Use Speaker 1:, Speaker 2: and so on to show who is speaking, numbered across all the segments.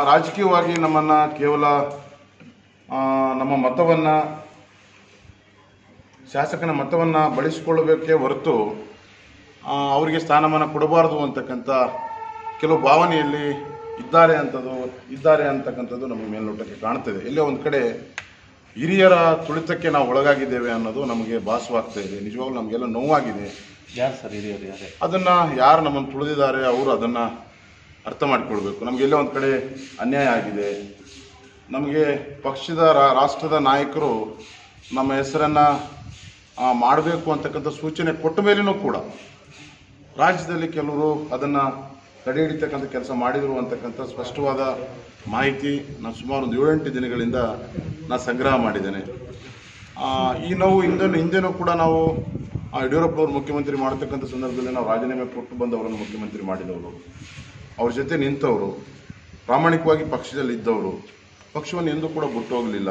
Speaker 1: ರಾಜಕೀಯವಾಗಿ ನಮ್ಮನ್ನು ಕೇವಲ ಆ, ನಮ್ಮ ಮತವನ್ನು ಶಾಸಕನ ಮತವನ್ನು ಬಳಸಿಕೊಳ್ಳಬೇಕೇ ಹೊರತು ಆ, ಅವರಿಗೆ ಸ್ಥಾನಮಾನ ಕೊಡಬಾರದು ಅಂತಕ್ಕಂಥ ಕೆಲವು ಭಾವನೆಯಲ್ಲಿ ಇದ್ದಾರೆ ಅಂತದ್ದು ಇದ್ದಾರೆ ಅಂತಕ್ಕಂಥದ್ದು ನಮಗೆ ಮೇಲ್ನೋಟಕ್ಕೆ ಕಾಣ್ತದೆ ಎಲ್ಲೇ ಒಂದು ಕಡೆ ಹಿರಿಯರ ತುಳಿತಕ್ಕೆ ನಾವು ಒಳಗಾಗಿದ್ದೇವೆ ಅನ್ನೋದು ನಮಗೆ ಭಾಸವಾಗ್ತಾ ಇದೆ ನಿಜವಾಗ್ಲೂ ನಮಗೆಲ್ಲ ನೋವಾಗಿದೆ
Speaker 2: ಯಾರು ಸರ್ ಹಿರಿಯರು ಯಾರೇ
Speaker 1: ಅದನ್ನ ಯಾರು ನಮ್ಮನ್ನು ತುಳಿದಿದ್ದಾರೆ ಅವರು ಅದನ್ನ ಅರ್ಥ ಮಾಡಿಕೊಳ್ಬೇಕು ನಮಗೆ ಎಲ್ಲೋ ಒಂದು ಕಡೆ ಅನ್ಯಾಯ ಆಗಿದೆ ನಮಗೆ ಪಕ್ಷದ ರಾ- ರಾಷ್ಟ್ರದ ನಾಯಕರು ನಮ್ಮ ಹೆಸರನ್ನ ಮಾಡಬೇಕು ಅಂತಕ್ಕಂಥ ಸೂಚನೆ ಕೊಟ್ಟ ಮೇಲೇನೂ ಕೂಡ ರಾಜ್ಯದಲ್ಲಿ ಕೆಲವರು ಅದನ್ನ ತಡೆ ಹಿಡಿತಕ್ಕಂಥ ಕೆಲಸ ಮಾಡಿದರು ಅಂತಕ್ಕಂಥ ಸ್ಪಷ್ಟವಾದ ಮಾಹಿತಿ ನಾನು ಸುಮಾರು ಒಂದು ಏಳೆಂಟು ದಿನಗಳಿಂದ ನಾನು ಸಂಗ್ರಹ ಮಾಡಿದ್ದೇನೆ ಆ, ಈ ನೋವು ಹಿಂದೆ ಹಿಂದೆನೂ ಕೂಡ ನಾವು ಆ, ಯಡಿಯೂರಪ್ಪನವರು ಮುಖ್ಯಮಂತ್ರಿ ಮಾಡತಕ್ಕಂಥ ಸಂದರ್ಭದಲ್ಲಿ ನಾವು ರಾಜೀನಾಮೆ ಕೊಟ್ಟು ಬಂದವರನ್ನು ಮುಖ್ಯಮಂತ್ರಿ ಮಾಡಿದವರು ಅವ್ರ ಜೊತೆ ನಿಂತವರು ಪ್ರಾಮಾಣಿಕವಾಗಿ ಪಕ್ಷದಲ್ಲಿ ಇದ್ದವರು ಪಕ್ಷವನ್ನು ಎಂದೂ ಕೂಡ ಬಿಟ್ಟು ಹೋಗಲಿಲ್ಲ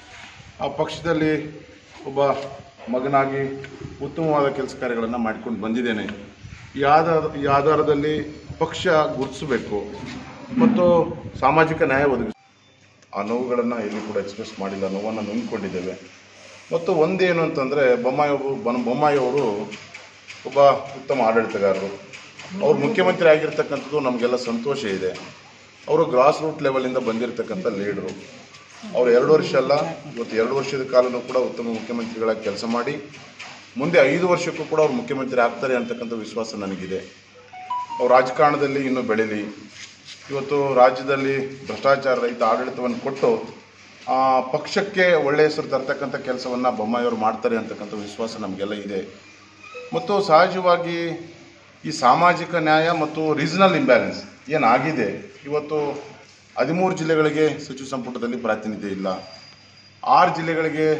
Speaker 1: ಆ ಪಕ್ಷದಲ್ಲಿ ಒಬ್ಬ ಮಗನಾಗಿ ಉತ್ತಮವಾದ ಕೆಲಸ ಕಾರ್ಯಗಳನ್ನು ಮಾಡಿಕೊಂಡು ಬಂದಿದ್ದೇನೆ ಈ ಆಧಾರ ಈ ಆಧಾರದಲ್ಲಿ ಪಕ್ಷ ಗುರುತಿಸಬೇಕು ಮತ್ತು ಸಾಮಾಜಿಕ ನ್ಯಾಯ ಒದಗಿಸ ಆ ನೋವುಗಳನ್ನು ಎಲ್ಲಿ ಕೂಡ ಎಕ್ಸ್ಪ್ರೆಸ್ ಮಾಡಿಲ್ಲ ನೋವನ್ನು ನುಂಗಿಕೊಂಡಿದ್ದೇವೆ ಮತ್ತು ಒಂದೇನು ಅಂತಂದರೆ ಬೊಮ್ಮಾಯಿ ಬೊನ್- ಬೊಮ್ಮಾಯಿ ಅವರು ಒಬ್ಬ ಉತ್ತಮ ಆಡಳಿತಗಾರರು ಅವ್ರು ಮುಖ್ಯಮಂತ್ರಿ ಆಗಿರ್ತಕ್ಕಂಥದ್ದು ನಮಗೆಲ್ಲ ಸಂತೋಷ ಇದೆ ಅವರು ಗ್ರಾಸ್ ರೂಟ್ ಲೆವೆಲಿಂದ ಬಂದಿರತಕ್ಕಂಥ ಲೀಡರು ಅವರು ಎರಡು ವರ್ಷ ಅಲ್ಲ ಇವತ್ತು ಎರಡು ವರ್ಷದ ಕಾಲನೂ ಕೂಡ ಉತ್ತಮ ಮುಖ್ಯಮಂತ್ರಿಗಳಾಗಿ ಕೆಲಸ ಮಾಡಿ ಮುಂದೆ ಐದು ವರ್ಷಕ್ಕೂ ಕೂಡ ಅವ್ರು ಮುಖ್ಯಮಂತ್ರಿ ಆಗ್ತಾರೆ ಅಂತಕ್ಕಂಥ ವಿಶ್ವಾಸ ನನಗಿದೆ ಅವ್ರು ರಾಜಕಾರಣದಲ್ಲಿ ಇನ್ನೂ ಬೆಳೀಲಿ ಇವತ್ತು ರಾಜ್ಯದಲ್ಲಿ ಭ್ರಷ್ಟಾಚಾರ ರಹಿತ ಆಡಳಿತವನ್ನು ಕೊಟ್ಟು ಆ, ಪಕ್ಷಕ್ಕೆ ಒಳ್ಳೆಯ ಹೆಸರು ತರ್ತಕ್ಕಂಥ ಕೆಲಸವನ್ನು ಬೊಮ್ಮಾಯಿಯವರು ಮಾಡ್ತಾರೆ ಅಂತಕ್ಕಂಥ ವಿಶ್ವಾಸ ನಮಗೆಲ್ಲ ಇದೆ ಮತ್ತು ಸಹಜವಾಗಿ ಈ ಸಾಮಾಜಿಕ ನ್ಯಾಯ ಮತ್ತು ರೀಜನಲ್ ಇಂಬ್ಯಾಲೆನ್ಸ್ ಏನಾಗಿದೆ ಇವತ್ತು ಹದಿಮೂರು ಜಿಲ್ಲೆಗಳಿಗೆ ಸಚಿವ ಸಂಪುಟದಲ್ಲಿ ಪ್ರಾತಿನಿಧ್ಯ ಇಲ್ಲ ಆರು ಜಿಲ್ಲೆಗಳಿಗೆ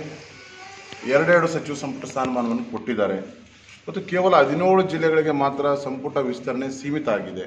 Speaker 1: ಎರಡೆರಡು ಸಚಿವ ಸಂಪುಟ ಸ್ಥಾನಮಾನವನ್ನು ಕೊಟ್ಟಿದ್ದಾರೆ ಮತ್ತು ಕೇವಲ ಹದಿನೇಳು ಜಿಲ್ಲೆಗಳಿಗೆ ಮಾತ್ರ ಸಂಪುಟ ವಿಸ್ತರಣೆ ಸೀಮಿತ ಆಗಿದೆ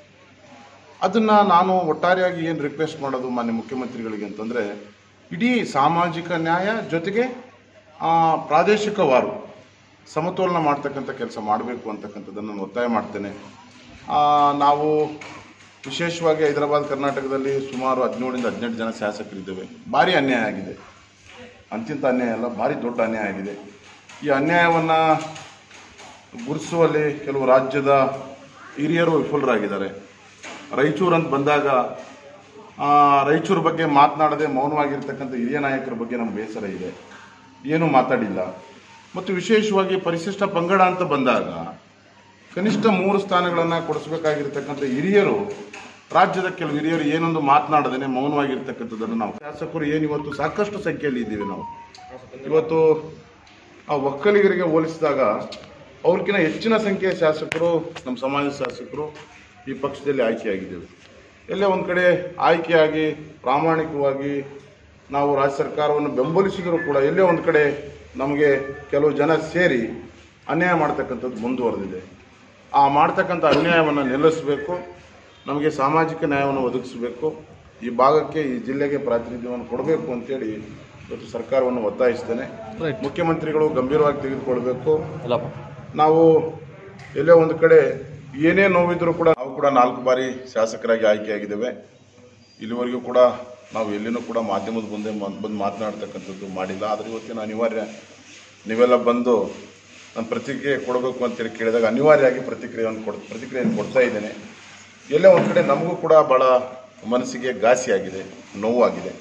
Speaker 1: ಅದನ್ನು ನಾನು ಒಟ್ಟಾರೆಯಾಗಿ ಏನು ರಿಕ್ವೆಸ್ಟ್ ಮಾಡೋದು ಮಾನ್ಯ ಮುಖ್ಯಮಂತ್ರಿಗಳಿಗೆ ಅಂತಂದರೆ ಇಡೀ ಸಾಮಾಜಿಕ ನ್ಯಾಯ ಜೊತೆಗೆ ಆ, ಪ್ರಾದೇಶಿಕವಾರು ಸಮತೋಲನ ಮಾಡ್ತಕ್ಕಂಥ ಕೆಲಸ ಮಾಡಬೇಕು ಅಂತಕ್ಕಂಥದ್ದನ್ನು ನಾನು ಒತ್ತಾಯ ಮಾಡ್ತೇನೆ ಆ, ನಾವು ವಿಶೇಷವಾಗಿ ಹೈದರಾಬಾದ್ ಕರ್ನಾಟಕದಲ್ಲಿ ಸುಮಾರು ಹದಿನೇಳರಿಂದ ಹದಿನೆಂಟು ಜನ ಶಾಸಕರಿದ್ದೇವೆ ಭಾರಿ ಅನ್ಯಾಯ ಆಗಿದೆ ಅಂತಿಂತ ಅನ್ಯಾಯ ಅಲ್ಲ ಭಾರಿ ದೊಡ್ಡ ಅನ್ಯಾಯ ಆಗಿದೆ ಈ ಅನ್ಯಾಯವನ್ನು ಗುರುತಿಸುವಲ್ಲಿ ಕೆಲವು ರಾಜ್ಯದ ಹಿರಿಯರು ವಿಫಲರಾಗಿದ್ದಾರೆ ರಾಯಚೂರು ಅಂತ ಬಂದಾಗ ಆ, ರಾಯಚೂರು ಬಗ್ಗೆ ಮಾತನಾಡದೆ ಮೌನವಾಗಿರ್ತಕ್ಕಂಥ ಹಿರಿಯ ನಾಯಕರ ಬಗ್ಗೆ ನಮ್ಗೆ ಬೇಸರ ಇದೆ ಏನೂ ಮಾತಾಡಿಲ್ಲ ಮತ್ತು ವಿಶೇಷವಾಗಿ ಪರಿಶಿಷ್ಟ ಪಂಗಡ ಅಂತ ಬಂದಾಗ ಕನಿಷ್ಠ ಮೂರು ಸ್ಥಾನಗಳನ್ನು ಕೊಡಿಸಬೇಕಾಗಿರ್ತಕ್ಕಂಥ ಹಿರಿಯರು ರಾಜ್ಯದ ಕೆಲವು ಹಿರಿಯರು ಏನೊಂದು ಮಾತನಾಡದೇನೆ ಮೌನವಾಗಿರ್ತಕ್ಕಂಥದ್ದನ್ನು ನಾವು ಶಾಸಕರು ಏನು ಇವತ್ತು ಸಾಕಷ್ಟು ಸಂಖ್ಯೆಯಲ್ಲಿ ಇದ್ದೀವಿ ನಾವು ಇವತ್ತು ಆ ಒಕ್ಕಲಿಗರಿಗೆ ಹೋಲಿಸಿದಾಗ ಅವ್ರಿಗಿಂತ ಹೆಚ್ಚಿನ ಸಂಖ್ಯೆಯ ಶಾಸಕರು ನಮ್ಮ ಸಮಾಜ ಶಾಸಕರು ಈ ಪಕ್ಷದಲ್ಲಿ ಆಯ್ಕೆಯಾಗಿದ್ದೇವೆ ಎಲ್ಲೇ ಒಂದು ಕಡೆ ಆಯ್ಕೆಯಾಗಿ ಪ್ರಾಮಾಣಿಕವಾಗಿ ನಾವು ರಾಜ್ಯ ಸರ್ಕಾರವನ್ನು ಬೆಂಬಲಿಸಿದರೂ ಕೂಡ ಎಲ್ಲೇ ಒಂದು ಕಡೆ ನಮಗೆ ಕೆಲವು ಜನ ಸೇರಿ ಅನ್ಯಾಯ ಮಾಡ್ತಕ್ಕಂಥದ್ದು ಮುಂದುವರೆದಿದೆ ಆ ಮಾಡ್ತಕ್ಕಂಥ ಅನ್ಯಾಯವನ್ನು ನಿಲ್ಲಿಸಬೇಕು ನಮಗೆ ಸಾಮಾಜಿಕ ನ್ಯಾಯವನ್ನು ಒದಗಿಸಬೇಕು ಈ ಭಾಗಕ್ಕೆ ಈ ಜಿಲ್ಲೆಗೆ ಪ್ರಾತಿನಿಧ್ಯವನ್ನು ಕೊಡಬೇಕು ಅಂತೇಳಿ ಇವತ್ತು ಸರ್ಕಾರವನ್ನು ಒತ್ತಾಯಿಸ್ತೇನೆ
Speaker 2: ರೈಟ್
Speaker 1: ಮುಖ್ಯಮಂತ್ರಿಗಳು ಗಂಭೀರವಾಗಿ ತೆಗೆದುಕೊಳ್ಬೇಕು
Speaker 2: ಇಲ್ಲಪ್ಪ
Speaker 1: ನಾವು ಎಲ್ಲೋ ಒಂದು ಕಡೆ ಏನೇ ನೋವಿದ್ರೂ ಕೂಡ ನಾವು ಕೂಡ ನಾಲ್ಕು ಬಾರಿ ಶಾಸಕರಾಗಿ ಆಯ್ಕೆಯಾಗಿದ್ದೇವೆ ಇಲ್ಲಿವರೆಗೂ ಕೂಡ ನಾವು ಎಲ್ಲಿನೂ ಕೂಡ ಮಾಧ್ಯಮದ ಮುಂದೆ ಮ- ಬಂದು ಮಾತನಾಡ್ತಕ್ಕಂಥದ್ದು ಮಾಡಿಲ್ಲ ಆದರೆ ಇವತ್ತಿನ ಅನಿವಾರ್ಯ ನೀವೆಲ್ಲ ಬಂದು ನಾನು ಪ್ರತಿಕ್ರಿಯೆ ಕೊಡಬೇಕು ಅಂತೇಳಿ ಕೇಳಿದಾಗ ಅನಿವಾರ್ಯವಾಗಿ ಪ್ರತಿಕ್ರಿಯೆಯನ್ನು ಕೊಡ್ ಪ್ರತಿಕ್ರಿಯೆಯನ್ನು ಕೊಡ್ತಾ ಇದ್ದೇನೆ ಎಲ್ಲೇ ಒಂದು ಕಡೆ ನಮಗೂ ಕೂಡ ಭಾಳ ಮನಸ್ಸಿಗೆ ಘಾಸಿಯಾಗಿದೆ ನೋವಾಗಿದೆ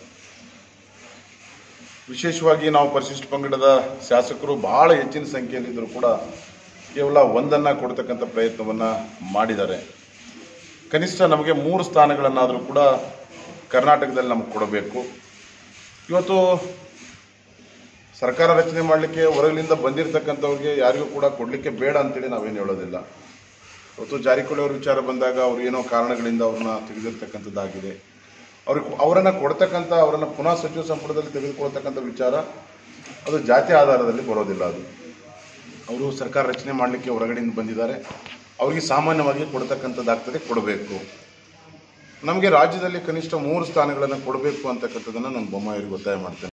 Speaker 1: ವಿಶೇಷವಾಗಿ ನಾವು ಪರಿಶಿಷ್ಟ ಪಂಗಡದ ಶಾಸಕರು ಬಹಳ ಹೆಚ್ಚಿನ ಸಂಖ್ಯೆಯಲ್ಲಿದ್ದರೂ ಕೂಡ ಕೇವಲ ಒಂದನ್ನು ಕೊಡ್ತಕ್ಕಂಥ ಪ್ರಯತ್ನವನ್ನು ಮಾಡಿದ್ದಾರೆ ಕನಿಷ್ಠ ನಮಗೆ ಮೂರು ಸ್ಥಾನಗಳನ್ನಾದರೂ ಕೂಡ ಕರ್ನಾಟಕದಲ್ಲಿ ನಮಗೆ ಕೊಡಬೇಕು ಇವತ್ತು ಸರ್ಕಾರ ರಚನೆ ಮಾಡಲಿಕ್ಕೆ ಹೊರಗಿನಿಂದ ಬಂದಿರತಕ್ಕಂಥವ್ರಿಗೆ ಯಾರಿಗೂ ಕೂಡ ಕೊಡಲಿಕ್ಕೆ ಬೇಡ ಅಂತೇಳಿ ನಾವೇನು ಹೇಳೋದಿಲ್ಲ ಇವತ್ತು ಜಾರಿಕೊಳ್ಳಿ ಅವ್ರ ವಿಚಾರ ಬಂದಾಗ ಅವ್ರು ಏನೋ ಕಾರಣಗಳಿಂದ ಅವ್ರನ್ನ ತೆಗೆದಿರ್ತಕ್ಕಂಥದ್ದಾಗಿದೆ ಅವ್ರಿಗೆ ಅವರನ್ನು ಕೊಡ್ತಕ್ಕಂಥ ಅವರನ್ನು ಪುನಃ ಸಚಿವ ಸಂಪುಟದಲ್ಲಿ ತೆಗೆದುಕೊಳ್ತಕ್ಕಂಥ ವಿಚಾರ ಅದು ಜಾತಿ ಆಧಾರದಲ್ಲಿ ಬರೋದಿಲ್ಲ ಅದು ಅವರು ಸರ್ಕಾರ ರಚನೆ ಮಾಡಲಿಕ್ಕೆ ಹೊರಗಡೆಯಿಂದ ಬಂದಿದ್ದಾರೆ ಅವರಿಗೆ ಸಾಮಾನ್ಯವಾಗಿ ಕೊಡ್ತಕ್ಕಂಥದ್ದಾಗ್ತದೆ ಕೊಡಬೇಕು ನಮಗೆ ರಾಜ್ಯದಲ್ಲಿ ಕನಿಷ್ಠ ಮೂರು ಸ್ಥಾನಗಳನ್ನು ಕೊಡಬೇಕು ಅಂತಕ್ಕಂಥದ್ದನ್ನು ನಾನು ಬೊಮ್ಮಾಯಿಯವರಿಗೆ ಒತ್ತಾಯ ಮಾಡ್ತೇನೆ